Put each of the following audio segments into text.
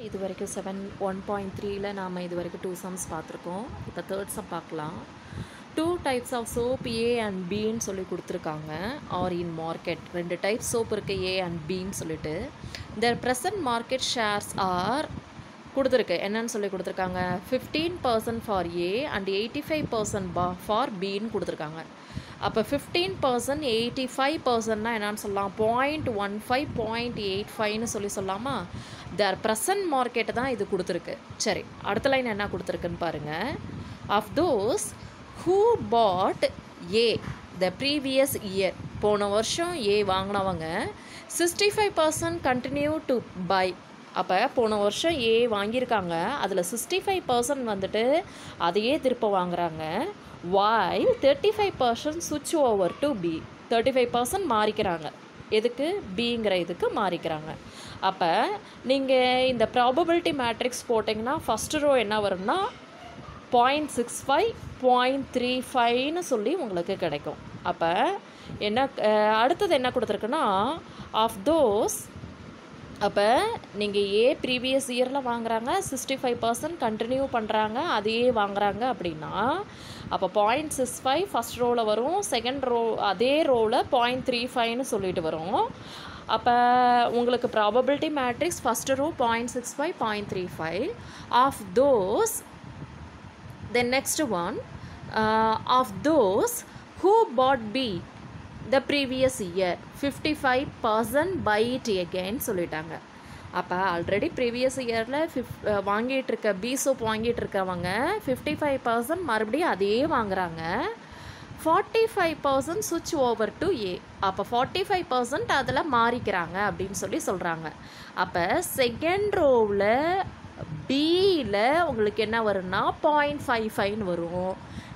இது வரைக்கும் seven one point த்ரீல நாம் இது வரைக்கும் டூ சம்ஸ் பார்த்துருக்கோம் இப்போ தேர்ட் சம் பார்க்கலாம் two types of soap A and பின்னு சொல்லி கொடுத்துருக்காங்க ஆர் இன் மார்க்கெட் ரெண்டு டைப் சோப் இருக்குது ஏ அண்ட் பின்னு சொல்லிட்டு their present market shares are கொடுத்துருக்கு என்னன்னு சொல்லி கொடுத்துருக்காங்க fifteen percent for A and eighty five percent பா ஃபார் பின்னு கொடுத்துருக்காங்க அப்போ ஃபிஃப்டீன் பர்சன்ட் எயிட்டி ஃபைவ் பர்சன்ட்னா என்னன்னு சொல்லலாம் point one five point eight ஃபைவ்னு சொல்லி சொல்லலாமா தேர் ப்ரெசன்ட் மார்க்கெட்டு தான் இது கொடுத்துருக்கு சரி அடுத்த லைன் என்ன கொடுத்துருக்குன்னு பாருங்கள் of those who bought A the previous year போன வருஷம் ஏ வாங்கினவங்க sixty five percent continue to buy அப்போ போன வருஷம் ஏ வாங்கியிருக்காங்க அதில் சிக்ஸ்டி ஃபைவ் பர்சன்ட் வந்துட்டு அதையே திருப்ப வாங்குறாங்க வாய் தேர்ட்டி ஃபைவ் பர்சன்ட் சுவிட்ச் over to B thirty five percent மாறிக்கிறாங்க எதுக்கு பிங்கிற இதுக்கு மாறிக்கிறாங்க அப்போ நீங்கள் இந்த ப்ராபபிலிட்டி மேட்ரிக்ஸ் போட்டிங்கன்னா ஃபஸ்ட்டு ரோ என்ன வரும்னா point six five point three ஃபைவ்னு சொல்லி உங்களுக்கு கிடைக்கும் அப்போ என்ன அஹ், அடுத்தது என்ன கொடுத்துருக்குன்னா ஆஃப் தோஸ் அப்போ நீங்கள் ஏ ப்ரீவியஸ் இயரில் வாங்குறாங்க சிக்ஸ்டி ஃபைவ் பர்சன்ட் கண்டினியூ பண்ணுறாங்க அதையே வாங்குறாங்க அப்படின்னா அப்போ பாயிண்ட் சிக்ஸ் ஃபைவ் ஃபஸ்ட் ரோவில் வரும் செகண்ட் ரோ அதே ரோவில் பாயிண்ட் த்ரீ ஃபைவ்னு சொல்லிட்டு வரும் அப்போ உங்களுக்கு probability matrix first row point six five point three five of those the next one uh, of those who bought B the previous year 55% buy it again சொல்லிட்டாங்க அப்போ already previous இயரில் ஃபிஃப் வாங்கிட்டு இருக்க பி சோப் வாங்கிட்டு இருக்கவங்க fifty five percent மறுபடியும் அதே வாங்குறாங்க ஃபார்ட்டி ஃபைவ் பர்சன்ட் சுவிட்ச் ஓவர் டு ஏ அப்போ ஃபார்ட்டி ஃபைவ் பர்சன்ட் அதில் மாறிக்கிறாங்க அப்படின்னு சொல்லி சொல்கிறாங்க அப்போ செகண்ட் ரோவில் பியில் உங்களுக்கு என்ன வரும்னா பாயிண்ட் ஃபைவ் ஃபைவ்னு வரும்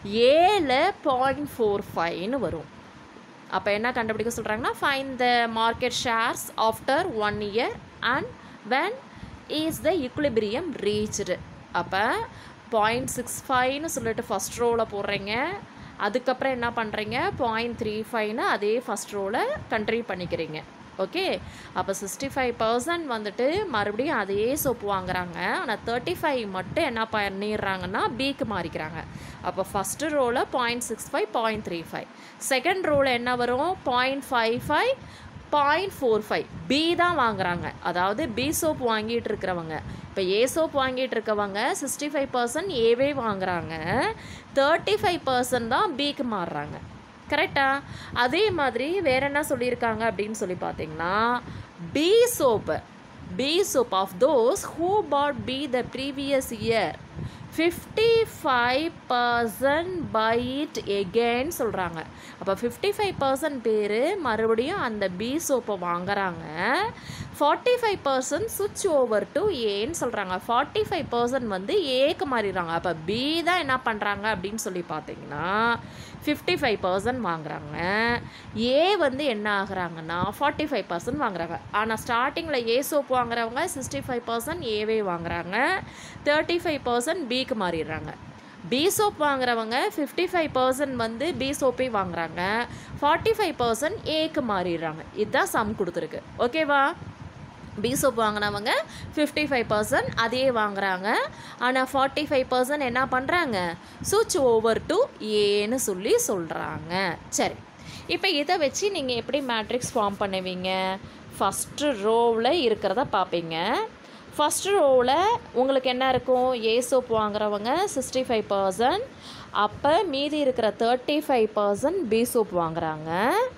ஏல பாயிண்ட் ஃபோர் ஃபைவ்னு வரும் அப்போ என்ன கண்டுபிடிக்க சொல்கிறாங்கன்னா find the market shares after one year and when is the equilibrium reached அப்போ பாயிண்ட் சிக்ஸ் ஃபைவ்னு சொல்லிட்டு ஃபஸ்ட் ரோவில் போடுறீங்க அதுக்கப்புறம் என்ன பண்ணுறீங்க பாயிண்ட் த்ரீ ஃபைவ்னு அதே ஃபஸ்ட் ரோவில் கண்ட்ரிபியூட் பண்ணிக்கிறீங்க ஓகே அப்போ சிக்ஸ்டி ஃபைவ் பர்சன்ட் வந்துட்டு மறுபடியும் அதே சோப்பு வாங்குறாங்க ஆனால் தேர்ட்டி ஃபைவ் மட்டும் என்ன பண்ணிடுறாங்கன்னா பிக்கு மாறிக்கிறாங்க அப்போ ஃபஸ்ட்டு ரோவில் point six five point three five second ரோவில் என்ன வரும் point five five point four five B தான் வாங்குறாங்க அதாவது பி சோப் வாங்கிட்டு இருக்கிறவங்க இப்போ ஏ சோப் வாங்கிட்டு இருக்கவங்க சிக்ஸ்டி ஃபைவ் பர்சன்ட் ஏவே வாங்குறாங்க தேர்ட்டி ஃபைவ் பர்சன்ட் தான் பிக்கு மாறுறாங்க கரெக்டா அதே மாதிரி வேற என்ன சொல்லியிருக்காங்க அப்படின்னு சொல்லி பார்த்தீங்கன்னா B soap B soap of those who bought B the previous year fifty five percent buy it again சொல்கிறாங்க அப்போ ஃபிஃப்டி ஃபைவ் பர்சன்ட் பேர் மறுபடியும் அந்த பி சோப்பை வாங்குறாங்க ஃபார்ட்டி ஃபைவ் பர்சன்ட் சுவிட்ச் ஓவர் டு ஏன்னு சொல்கிறாங்க ஃபார்ட்டி ஃபைவ் பர்சன்ட் வந்து ஏக்கு மாறிடுறாங்க அப்போ பி தான் என்ன பண்ணுறாங்க அப்படின்னு சொல்லி பார்த்தீங்கன்னா ஃபிஃப்டி ஃபைவ் பர்சன்ட் வாங்குறாங்க ஏ வந்து என்ன ஆகுறாங்கன்னா ஃபார்ட்டி ஃபைவ் பர்சன்ட் வாங்குறாங்க ஆனால் ஸ்டார்டிங்கில் ஏ சோப் வாங்குறவங்க சிக்ஸ்டி ஃபைவ் பர்சன்ட் ஏவே வாங்குறாங்க தேர்ட்டி ஃபைவ் பர்சன்ட் பிக்கு மாறிடுறாங்க பி சோப் வாங்குறவங்க ஃபிஃப்டி ஃபைவ் பர்சன்ட் வந்து பி சோப்பே வாங்குறாங்க ஃபார்ட்டி ஃபைவ் பர்சன்ட் ஏக்கு மாறிடுறாங்க இதுதான் சம் கொடுத்துருக்கு ஓகேவா பி சோப் வாங்கினவங்க ஃபிஃப்டி ஃபைவ் பர்சன்ட் அதே வாங்குறாங்க ஆனால் ஃபார்ட்டி ஃபைவ் பர்சன்ட் என்ன பண்ணுறாங்க சுவிட்ச் ஓவர் டு ஏன்னு சொல்லி சொல்கிறாங்க சரி இப்போ இதை வச்சு நீங்கள் எப்படி மேட்ரிக்ஸ் ஃபார்ம் பண்ணுவீங்க ஃபஸ்ட்டு ரோவில் இருக்கிறத பார்ப்பீங்க ஃபஸ்ட் ரோவில் உங்களுக்கு என்ன இருக்கும் ஏ சோப் வாங்குறவங்க சிக்ஸ்டி ஃபைவ் பர்சன்ட் அப்போ மீதி இருக்கிற thirty five percent B soap வாங்குறாங்க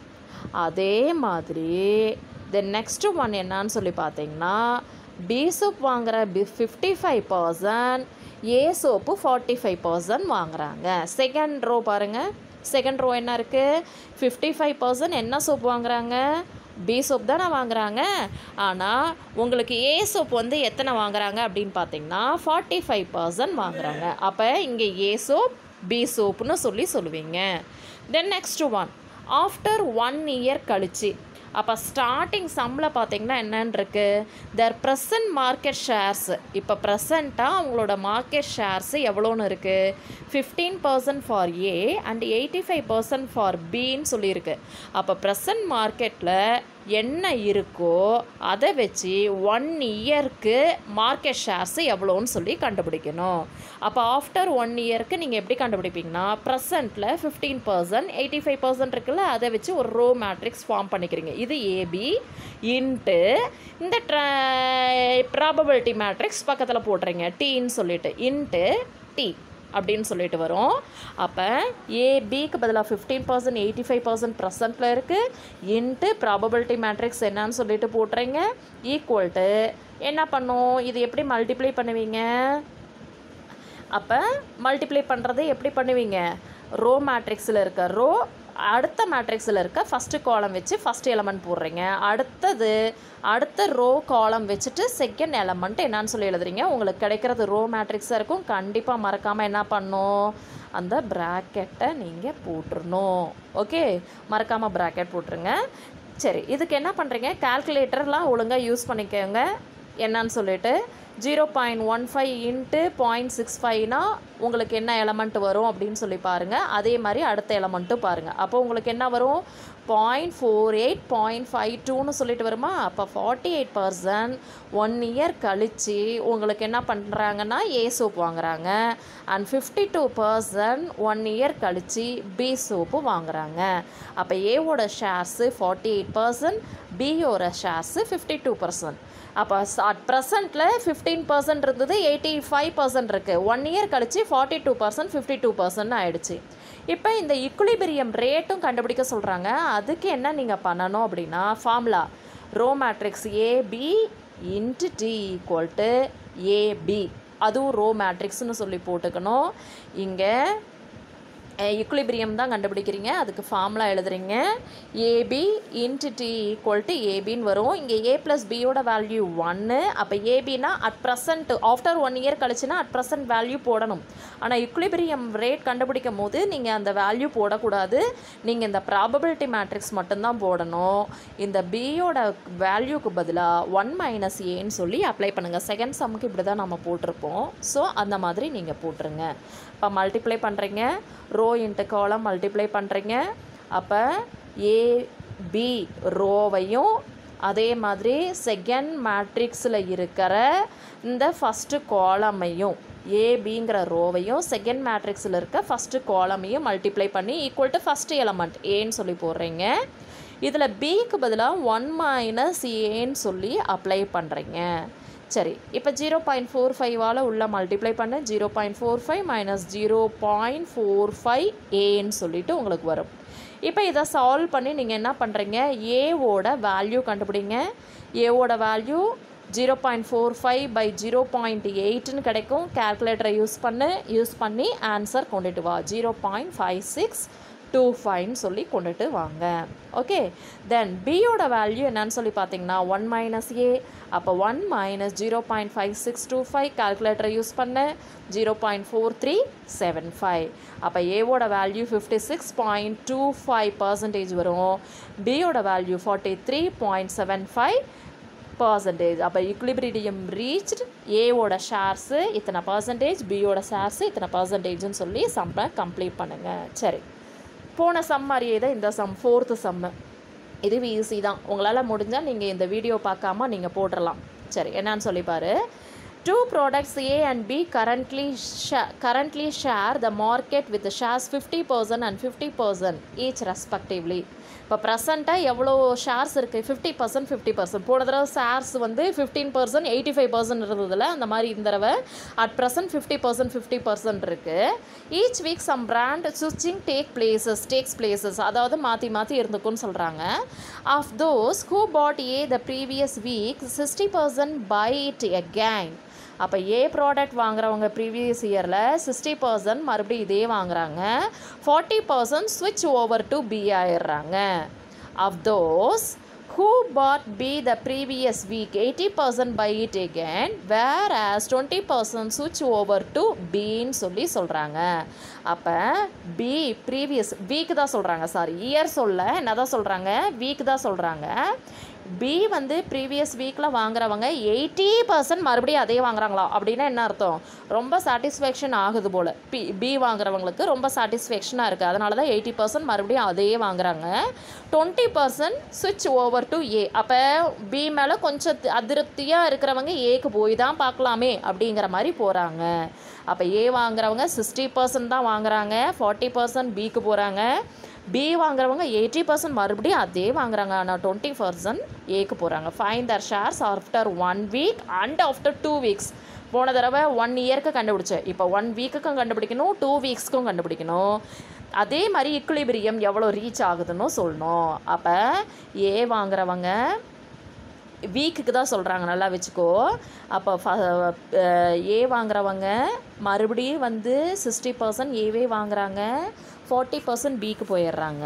அதே மாதிரி தென் நெக்ஸ்ட்டு ஒன் என்னான்னு சொல்லி பார்த்தீங்கன்னா பி சோப் வாங்குற B fifty five percent A soap forty five percent வாங்குறாங்க செகண்ட் ரோ பாருங்கள் செகண்ட் ரோ என்ன இருக்குது ஃபிஃப்டி ஃபைவ் பர்சன்ட் என்ன சோப் வாங்குறாங்க பி சோப் தானே வாங்குறாங்க ஆனால் உங்களுக்கு ஏ சோப் வந்து எத்தனை வாங்குறாங்க அப்படின்னு பார்த்தீங்கன்னா ஃபார்ட்டி ஃபைவ் பர்சன்ட் வாங்குறாங்க அப்போ இங்கே ஏ சோப் பி சோப்புன்னு சொல்லி சொல்லுவீங்க then next one after one year கழிச்சு அப்போ ஸ்டார்டிங் சம்மில் பார்த்தீங்கன்னா என்னன்னு இருக்கு தர் ப்ரெசன்ட் மார்க்கெட் ஷேர்ஸ் இப்போ ப்ரெசண்ட்டாக அவங்களோட மார்க்கெட் ஷேர்ஸ் எவ்வளோன்னு இருக்குது fifteen percent for A and eighty five percent for பின்னு சொல்லியிருக்கு அப்போ ப்ரெசன்ட் மார்க்கெட்டில் என்ன இருக்கோ அதை வச்சு ஒன் இயருக்கு மார்க்கெட் ஷேர்ஸ் எவ்வளோன்னு சொல்லி கண்டுபிடிக்கணும் அப்போ ஆஃப்டர் ஒன் இயருக்கு நீங்கள் எப்படி கண்டுபிடிப்பீங்கன்னா ப்ரெசண்ட்டில் fifteen percent eighty five percent இருக்குல்ல அதை வச்சு ஒரு ரோ மேட்ரிக்ஸ் ஃபார்ம் பண்ணிக்கிறீங்க இது ஏபி இன்ட்டு இந்த ப்ராபபிலிட்டி மேட்ரிக்ஸ் பக்கத்தில் போடுறீங்க டீன்னு சொல்லிட்டு இன்ட்டு டி அப்படின்னு சொல்லிட்டு வரும் அப்போ ஏபிக்கு பதிலாக fifteen percent eighty five percent ப்ரெசண்ட்டில் இருக்குது இன்ட்டு ப்ராபபிலிட்டி மேட்ரிக்ஸ் என்னன்னு சொல்லிட்டு போட்டுறீங்க ஈக்குவல் டு என்ன பண்ணும் இது எப்படி மல்டிப்ளை பண்ணுவீங்க அப்போ மல்டிப்ளை பண்ணுறது எப்படி பண்ணுவீங்க ரோ மேட்ரிக்ஸில் இருக்க ரோ அடுத்த மேட்ரிக்ஸில் இருக்க ஃபஸ்ட்டு காலம் வச்சு ஃபஸ்ட் எலமெண்ட் போடுறீங்க அடுத்தது அடுத்த ரோ காலம் வச்சுட்டு செகண்ட் எலமெண்ட் என்னன்னு சொல்லி எழுதுறீங்க உங்களுக்கு கிடைக்கிறது ரோ மேட்ரிக்ஸாக இருக்கும் கண்டிப்பாக மறக்காமல் என்ன பண்ணும் அந்த ப்ராக்கெட்டை நீங்கள் போட்டுருணும் ஓகே மறக்காமல் ப்ராக்கெட் போட்டுருங்க சரி இதுக்கு என்ன பண்ணுறீங்க கால்குலேட்டர்லாம் ஒழுங்காக யூஸ் பண்ணிக்கோங்க என்னன்னு சொல்லிட்டு zero point one five into point six ஃபைவ்னா உங்களுக்கு என்ன எலமெண்ட் வரும் அப்படின்னு சொல்லி பாருங்கள் அதே மாதிரி அடுத்த எலமெண்ட்டும் பாருங்கள் அப்போ உங்களுக்கு என்ன வரும் point four eight point five டூன்னு சொல்லிட்டு வருமா அப்போ forty eight percent one year கழித்து உங்களுக்கு என்ன பண்ணுறாங்கன்னா ஏ சோப் வாங்குறாங்க and fifty two percent one year கழித்து பி சோப்பு வாங்குறாங்க அப்போ ஏவோட ஷேர்ஸு ஃபார்ட்டி எயிட் பர்சன்ட் பியோட ஷேர்ஸு ஃபிஃப்டி டூ பர்சன்ட் அப்போ அட் ப்ரெசண்ட்டில் ஃபிஃப்டீன் பர்சன்ட் இருந்தது எயிட்டி ஃபைவ் பர்சன்ட் இருக்குது ஒன் இயர் கழிச்சு forty two percent fifty two percent ஆயிடுச்சு இப்போ இந்த இக்குலிபிரியம் ரேட்டும் கண்டுபிடிக்க சொல்கிறாங்க அதுக்கு என்ன நீங்கள் பண்ணணும் அப்படின்னா formula row matrix AB into T equal to AB அதுவும் ரோ மேட்ரிக்ஸ்னு சொல்லி போட்டுக்கணும் இங்கே யுக்லிபிரியம் தான் கண்டுபிடிக்கிறீங்க அதுக்கு ஃபார்முலா எழுதுறீங்க AB into T equal to ஏபின்னு வரும் இங்கே ஏ ப்ளஸ் பியோட வேல்யூ ஒன்று அப்போ ஏபினா at present after one year கழிச்சுன்னா அட் ப்ரெசன்ட் வேல்யூ போடணும் ஆனால் யுக்லிபிரியம் ரேட் கண்டுபிடிக்கும் போது நீங்கள் அந்த வேல்யூ போடக்கூடாது நீங்கள் இந்த ப்ராபபிலிட்டி மேட்ரிக்ஸ் மட்டும்தான் போடணும் இந்த பியோட வேல்யூக்கு பதிலாக ஒன் மைனஸ் ஏன்னு சொல்லி அப்ளை பண்ணுங்கள் செகண்ட் சம்முக்கு இப்படி தான் நம்ம போட்டிருப்போம் ஸோ அந்த மாதிரி நீங்கள் போட்டுருங்க இப்போ மல்டிப்ளை பண்ணுறீங்க ரோ இன்ட்டு காலம் மல்டிப்ளை பண்ணுறீங்க அப்போ ஏபி ரோவையும் அதே மாதிரி செகண்ட் மேட்ரிக்ஸில் இருக்கிற இந்த ஃபஸ்ட்டு காலமையும் ஏபிங்கிற ரோவையும் செகண்ட் மேட்ரிக்ஸில் இருக்க ஃபஸ்ட்டு காலமையும் மல்டிப்ளை பண்ணி ஈக்குவல் டு ஃபஸ்ட்டு எலமெண்ட் ஏன்னு சொல்லி போடுறீங்க இதில் பிக்கு பதிலாக ஒன் மைனஸ் ஏன்னு சொல்லி அப்ளை பண்ணுறீங்க சரி இப்போ ஜீரோ பாயிண்ட் ஃபோர் ஃபைவால் உள்ள மல்டிப்ளை பண்ண zero point four five minus zero point four five ஏன்னு சொல்லிட்டு உங்களுக்கு வரும் இப்போ இதை சால்வ் பண்ணி நீங்கள் என்ன பண்ணுறீங்க ஏவோட வேல்யூ கண்டுபிடிங்க ஏவோட value zero point four five by zero point எயிட்னு கிடைக்கும் கேல்குலேட்டரை யூஸ் பண்ணு யூஸ் பண்ணி ஆன்சர் கொண்டுட்டு வா zero point five six two ஃபைவ்னு சொல்லி கொண்டுட்டு வாங்க ஓகே தென் பியோட வேல்யூ என்னன்னு சொல்லி பார்த்தீங்கன்னா ஒன் மைனஸ் ஏ அப்போ one minus zero point five six two five கால்குலேட்டரை யூஸ் பண்ண zero point four three seven five அப்போ ஏவோட value fifty six point two five percentage வரும் பியோட value forty three point seven five percentage அப்போ equilibrium reached ஏவோட shares இத்தனை percentage பியோட ஷேர்ஸு இத்தனை பர்சன்டேஜ்னு சொல்லி சம்மை கம்ப்ளீட் பண்ணுங்கள் சரி போன சம் மாதிரியே தான் இந்த சம் ஃபோர்த்து சம்மு இது ஈஸி தான் உங்களால் முடிஞ்சால் நீங்கள் இந்த வீடியோ பார்க்காம நீங்கள் போட்டுடலாம் சரி என்னன்னு சொல்லி பாரு Two products A and B currently sha- currently share the market with the shares 50% and 50% each respectively. இப்போ ப்ரெசண்ட்டாக எவ்வளோ ஷேர்ஸ் இருக்குது ஃபிஃப்டி பர்சன்ட் ஃபிஃப்டி பர்சன்ட் போன தடவை ஷேர்ஸ் வந்து fifteen percent eighty five percent இருந்ததில் அந்த மாதிரி இந்த தடவை at present fifty percent fifty percent இருக்குது each week some brand switching take places takes places அதாவது மாற்றி மாற்றி இருந்துக்குன்னு சொல்கிறாங்க of those who bought A the previous week sixty percent buy it again அப்போ ஏ ப்ராடக்ட் வாங்குறவங்க ப்ரீவியஸ் இயரில் sixty percent மறுபடியும் இதே வாங்குறாங்க ஃபார்ட்டி பர்சன்ட் ஸ்விட்ச் ஓவர் டு பி ஆயிடுறாங்க of those who bought B the previous week eighty percent buy it again whereas twenty percent ஸ்விட்ச் over to பின்னு சொல்லி சொல்கிறாங்க அப்போ பி ப்ரீவியஸ் வீக் தான் சொல்கிறாங்க சாரி இயர் சொல்ல என்ன தான் சொல்கிறாங்க வீக் தான் சொல்கிறாங்க பி வந்து ப்ரீவியஸ் வீக்கில் வாங்குறவங்க எயிட்டி பர்சன்ட் மறுபடியும் அதே வாங்குறாங்களா அப்படின்னா என்ன அர்த்தம் ரொம்ப சாட்டிஸ்ஃபேக்ஷன் ஆகுது போல் பி பி வாங்குறவங்களுக்கு ரொம்ப சாட்டிஸ்ஃபேக்ஷனாக இருக்குது அதனால தான் எயிட்டி பர்சன்ட் மறுபடியும் அதே வாங்குறாங்க டுவெண்ட்டி பர்சன்ட் சுவிட்ச் ஓவர் டு ஏ அப்போ பி மேலே கொஞ்சம் தி- அதிருப்தியாக இருக்கிறவங்க ஏக்கு போய் தான் பார்க்கலாமே அப்படிங்கிற மாதிரி போகிறாங்க அப்போ ஏ வாங்குறவங்க சிக்ஸ்டி பர்சன்ட் தான் வாங்குறாங்க ஃபார்ட்டி பர்சன்ட் பிக்கு போகிறாங்க பி வாங்குறவங்க எயிட்டி பர்சன்ட் மறுபடியும் அதே வாங்குறாங்க ஆனால் டுவெண்ட்டி பர்சன்ட் ஏக்கு போகிறாங்க find their shares after one week and after two weeks போன தடவை ஒன் இயர்க்கு கண்டுபிடிச்சேன் இப்போ ஒன் வீக்குக்கும் கண்டுபிடிக்கணும் டூ வீக்ஸ்க்கும் கண்டுபிடிக்கணும் அதே மாதிரி இக்குலிபிரியம் எவ்வளோ ரீச் ஆகுதுன்னு சொல்லணும் அப்போ ஏ வாங்குறவங்க வீக்குக்கு தான் சொல்கிறாங்க நல்லா வச்சுக்கோ அப்போ ஏ வாங்குறவங்க மறுபடியும் வந்து சிக்ஸ்டி பர்சன்ட் ஏவே வாங்குறாங்க ஃபார்ட்டி பர்சன்ட் பிக்கு போயிடுறாங்க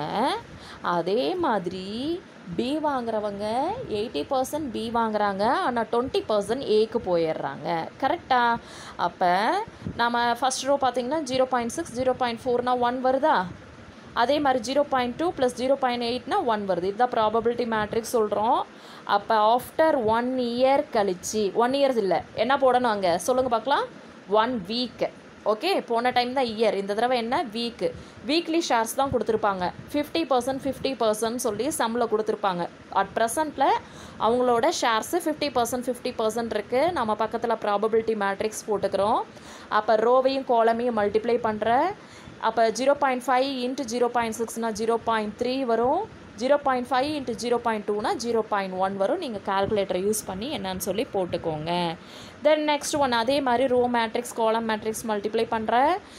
அதே மாதிரி பி வாங்குறவங்க எயிட்டி பர்சன்ட் பி வாங்குறாங்க ஆனால் டுவெண்ட்டி பர்சன்ட் ஏக்கு போயிடுறாங்க கரெக்டா அப்போ நம்ம ஃபஸ்ட் ரோ பார்த்தீங்கன்னா zero point six zero point ஃபோர்னா ஒன் வருதா அதே மாதிரி zero point two plus zero point எயிட்னா ஒன் வருது இதுதான் ப்ராபபிலிட்டி மேட்ரிக்ஸ் சொல்கிறோம் அப்போ ஆஃப்டர் ஒன் இயர் கழிச்சு ஒன் இயர்ஸ் இல்லை என்ன போடணும் அங்கே சொல்லுங்கள் பார்க்கலாம் ஒன் வீக் ஓகே போன டைம் தான் இயர் இந்த தடவை என்ன வீக்கு வீக்லி ஷேர்ஸ் தான் கொடுத்துருப்பாங்க ஃபிஃப்டி பர்சன்ட் ஃபிஃப்டி பர்சன்ட் சொல்லி சம்மில் கொடுத்துருப்பாங்க அட் ப்ரெசண்ட்டில் அவங்களோட shares fifty percent fifty percent இருக்குது நம்ம பக்கத்தில் ப்ராபபிலிட்டி மேட்ரிக்ஸ் போட்டுக்கிறோம் அப்போ ரோவையும் கோலமையும் மல்டிப்ளை பண்ணுற அப்போ zero point five into zero point சிக்ஸ்னால் ஜீரோ பாயிண்ட் த்ரீ வரும் zero point five into zero point டூனா ஜீரோ பாயிண்ட் ஒன் வரும் நீங்கள் கால்குலேட்டரை யூஸ் பண்ணி என்னன்னு சொல்லி போட்டுக்கோங்க தென் நெக்ஸ்ட் ஒன் அதே மாதிரி row matrix column matrix multiply பண்ணுற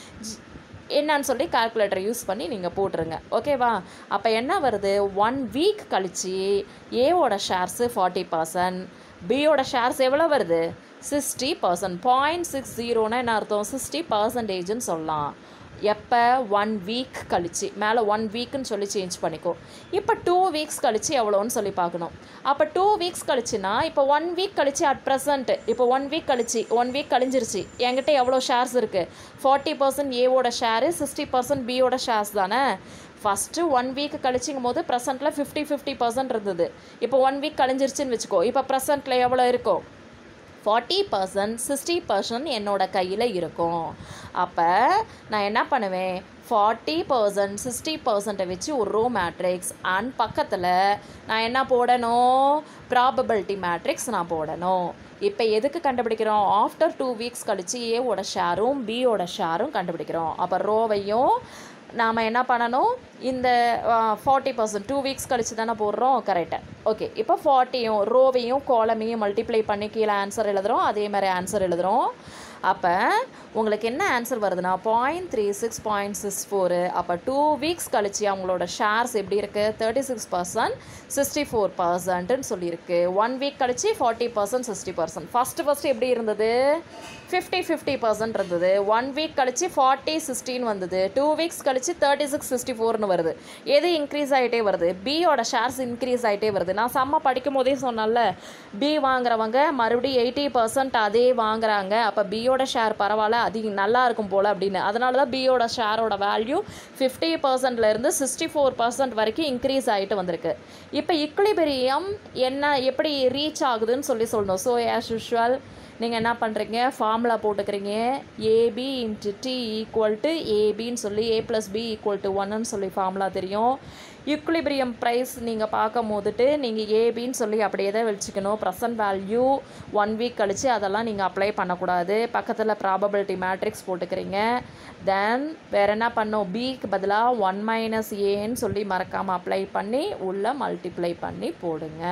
என்னன்னு சொல்லி கால்குலேட்டர் யூஸ் பண்ணி நீங்கள் போட்டுருங்க ஓகேவா அப்போ என்ன வருது ஒன் வீக் கழிச்சு ஏவோட ஷேர்ஸு ஃபார்ட்டி பர்சன்ட் பியோட ஷேர்ஸ் எவ்வளோ வருது சிக்ஸ்டி பர்சன்ட் பாயிண்ட் சிக்ஸ் ஜீரோனா என்ன அர்த்தம் சிக்ஸ்டி பர்சன்டேஜ்னு சொல்லலாம் எப்போ ஒன் வீக் கழிச்சு மேலே ஒன் வீக்குன்னு சொல்லி சேஞ்ச் பண்ணிக்கோ இப்போ டூ வீக்ஸ் கழிச்சு எவ்வளோன்னு சொல்லி பார்க்கணும் அப்போ டூ வீக்ஸ் கழிச்சுனா இப்போ ஒன் வீக் கழிச்சு அட் ப்ரெசன்ட் இப்போ ஒன் வீக் கழிச்சு ஒன் வீக் கழிஞ்சிருச்சு என்கிட்ட எவ்வளோ ஷேர்ஸ் இருக்குது ஃபார்ட்டி பர்சன்ட் ஏவோட ஷேரு சிக்ஸ்டி பர்சன்ட் பியோட ஷேர்ஸ் தானே ஃபஸ்ட்டு ஒன் வீக் கழிச்சிங்கும் போது ப்ரெசென்ட்டில் ஃபிஃப்டி ஃபிஃப்டி பர்சன்ட் இருந்தது இப்போ ஒன் வீக் கழிஞ்சிருச்சுன்னு வச்சுக்கோ இப்போ ப்ரெசென்ட்டில் எவ்வளோ இருக்கும் ஃபார்ட்டி பர்சன்ட் சிக்ஸ்டி பர்சன்ட் என்னோட கையில் இருக்கும் அப்போ நான் என்ன பண்ணுவேன் ஃபார்ட்டி பர்சன்ட் சிக்ஸ்டி பர்சன்ட்டை வச்சு ஒரு ரோ மேட்ரிக்ஸ் அண்ட் பக்கத்தில் நான் என்ன போடணும் ப்ராபபிலிட்டி மேட்ரிக்ஸ் நான் போடணும் இப்போ எதுக்கு கண்டுபிடிக்கிறோம் ஆஃப்டர் டூ வீக்ஸ் கழிச்சு ஏவோட ஷேரும் பியோட ஷேரும் கண்டுபிடிக்கிறோம் அப்போ ரோவையும் நாம் என்ன பண்ணணும் இந்த ஃபார்ட்டி பர்சன்ட் டூ வீக்ஸ் கழிச்சு தானே போடுறோம் கரெக்டு ஓகே இப்போ ஃபார்ட்டியும் ரோவையும் காலமையும் மல்டிப்ளை பண்ணி கீழே ஆன்சர் எழுதுகிறோம் அதே மாதிரி ஆன்சர் எழுதுகிறோம் அப்போ உங்களுக்கு என்ன ஆன்சர் வருதுன்னா point three six point six four அப்போ டூ வீக்ஸ் கழிச்சு அவங்களோட ஷேர்ஸ் எப்படி இருக்குது thirty six percent sixty four பர்சன்ட்னு சொல்லியிருக்கு ஒன் வீக் கழிச்சு forty percent sixty percent first first எப்படி இருந்தது ஃபிஃப்டி ஃபிஃப்டி பர்சன்ட் இருந்தது ஒன் வீக் கழிச்சு ஃபார்ட்டி சிக்ஸ்டின் வந்தது டூ வீக்ஸ் கழிச்சு தேர்ட்டி சிக்ஸ் சிக்ஸ்டி ஃபோர்னு வருது எது இன்க்ரீஸ் ஆகிட்டே வருது பியோட ஷேர்ஸ் இன்க்ரீஸ் ஆகிட்டே வருது நான் செம்ம படிக்கும் போதே சொன்னேன்ல பி வாங்குறவங்க மறுபடியும் எயிட்டி பர்சன்ட் அதே வாங்குறாங்க அப்போ பியோட ஷேர் பரவாயில்ல அதிகம் நல்லா இருக்கும் போல் அப்படின்னு அதனால தான் பியோட ஷேரோட வேல்யூ ஃபிஃப்டி பர்சன்ட்லேருந்து சிக்ஸ்டி ஃபோர் பர்சன்ட் வரைக்கும் இன்க்ரீஸ் ஆகிட்டு வந்திருக்கு இப்போ இக்லிபெரியம் என்ன எப்படி ரீச் ஆகுதுன்னு சொல்லி சொல்லணும் ஸோ ஆஸ் யூஷுவல் நீங்கள் என்ன பண்ணுறீங்க ஃபார்முலா போட்டுக்கிறீங்க AB into T equal to ஏபின்னு சொல்லி A plus B equal to ஒன்னு சொல்லி ஃபார்முலா தெரியும் ஈக்குலிபிரியம் ப்ரைஸ் நீங்கள் பார்க்கும் போதுட்டு நீங்கள் ஏபின்னு சொல்லி அப்படியே தான் வச்சுக்கணும் ப்ரெசன்ட் வேல்யூ ஒன் வீக் கழித்து அதெல்லாம் நீங்கள் அப்ளை பண்ணக்கூடாது பக்கத்தில் ப்ராபபிலிட்டி மேட்ரிக்ஸ் போட்டுக்கிறீங்க தென் வேறு என்ன பண்ணோம் பிக்கு பதிலாக ஒன் மைனஸ் ஏன்னு சொல்லி மறக்காமல் அப்ளை பண்ணி உள்ளே மல்டிப்ளை பண்ணி போடுங்க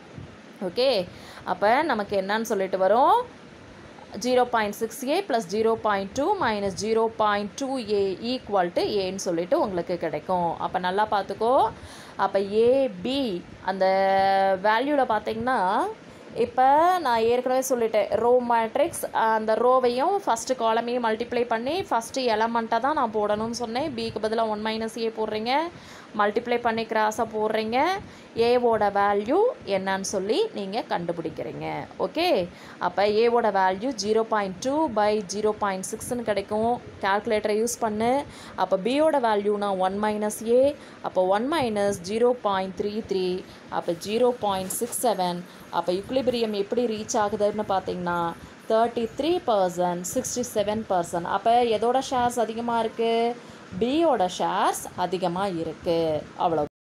ஓகே அப்போ நமக்கு என்னன்னு சொல்லிட்டு வரும் zero point six A plus zero point two minus zero point two A equal to ஏன்னு சொல்லிட்டு உங்களுக்கு கிடைக்கும் அப்போ நல்லா பார்த்துக்கோ அப்போ ஏபி அந்த வேல்யூவில் பார்த்தீங்கன்னா இப்போ நான் ஏற்கனவே சொல்லிட்டேன் ரோ மேட்ரிக்ஸ் அந்த ரோவையும் ஃபஸ்ட்டு காலமையும் மல்டிப்ளை பண்ணி ஃபஸ்ட்டு எலமெண்ட்டாக தான் நான் போடணும்னு சொன்னேன் பிக்கு பதிலாக ஒன் மைனஸ் ஏ போடுறீங்க மல்டிப்ளை பண்ணி கிராஸாக போடுறீங்க ஏவோட வேல்யூ என்னன்னு சொல்லி நீங்கள் கண்டுபிடிக்கிறீங்க ஓகே அப்போ ஏவோட value zero point two by zero point சிக்ஸ்னு கிடைக்கும் கால்குலேட்டரை யூஸ் பண்ணு அப்போ பியோட வேல்யூனா ஒன் மைனஸ் ஏ அப்போ one minus zero point three three அப்போ ஜீரோ பாயிண்ட் சிக்ஸ் செவன் அப்போ யுக்லிபிரியம் எப்படி ரீச் ஆகுதுன்னு பார்த்தீங்கன்னா thirty three percent sixty seven percent அப்போ எதோட ஷேர்ஸ் அதிகமாக இருக்குது பியோட ஷேர்ஸ் அதிகமாக இருக்குது அவ்வளோ